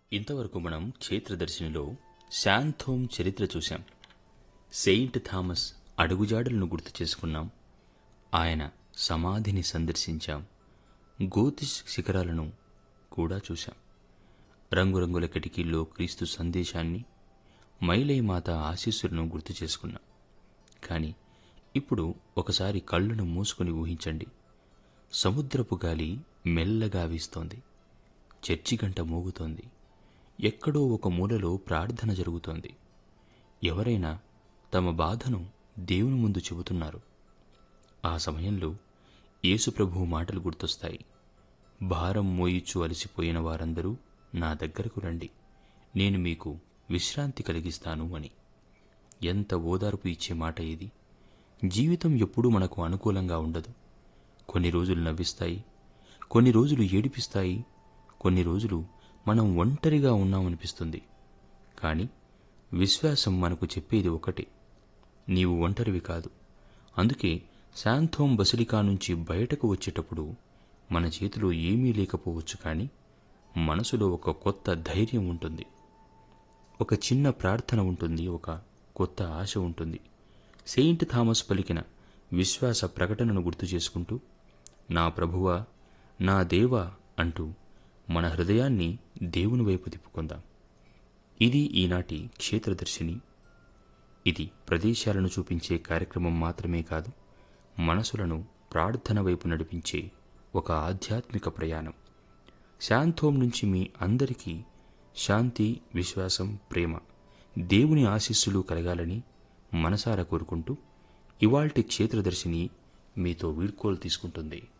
ఇంతవరకు మనం క్షేత్రదర్శినిలో శాంథోమ్ చరిత్ర చూశాం సెయింట్ థామస్ అడుగుజాడలను గుర్తు చేసుకున్నాం ఆయన సమాధిని సందర్శించాం గోతిష్ శిఖరాలను కూడా చూశాం రంగురంగుల కిటికీల్లో క్రీస్తు సందేశాన్ని మైలై మాత ఆశీస్సులను గుర్తు చేసుకున్నాం కానీ ఇప్పుడు ఒకసారి కళ్ళను మూసుకుని ఊహించండి సముద్రపు గాలి మెల్లగా వీస్తోంది చర్చి గంట మోగుతోంది ఎక్కడో ఒక మూలలో ప్రార్థన జరుగుతోంది ఎవరైనా తమ బాధను దేవుని ముందు చెబుతున్నారు ఆ సమయంలో యేసుప్రభు మాటలు గుర్తొస్తాయి భారం మోయిచు అలసిపోయిన వారందరూ నా దగ్గరకు రండి నేను మీకు విశ్రాంతి కలిగిస్తాను అని ఎంత ఓదార్పు ఇచ్చే మాట ఇది జీవితం ఎప్పుడూ మనకు అనుకూలంగా ఉండదు కొన్ని రోజులు నవ్విస్తాయి కొన్ని రోజులు ఏడిపిస్తాయి కొన్ని రోజులు మనం ఒంటరిగా ఉన్నామనిపిస్తుంది కానీ విశ్వాసం మనకు చెప్పేది ఒకటే నీవు ఒంటరివి కాదు అందుకే శాంథోమ్ బసిలికా నుంచి బయటకు వచ్చేటప్పుడు మన చేతిలో ఏమీ లేకపోవచ్చు కానీ మనసులో ఒక కొత్త ధైర్యం ఉంటుంది ఒక చిన్న ప్రార్థన ఉంటుంది ఒక కొత్త ఆశ ఉంటుంది సెయింట్ థామస్ పలికిన విశ్వాస ప్రకటనను గుర్తు చేసుకుంటూ నా ప్రభువా నా దేవా అంటూ మన హృదయాన్ని దేవుని వైపు తిప్పుకుందాం ఇది ఈనాటి క్షేత్రదర్శిని ఇది ప్రదేశాలను చూపించే కార్యక్రమం మాత్రమే కాదు మనసులను ప్రార్థన వైపు నడిపించే ఒక ఆధ్యాత్మిక ప్రయాణం శాంతోం నుంచి మీ అందరికీ శాంతి విశ్వాసం ప్రేమ దేవుని ఆశీస్సులు కలగాలని మనసారా కోరుకుంటూ ఇవాల్టి క్షేత్రదర్శిని మీతో వీడ్కోలు తీసుకుంటుంది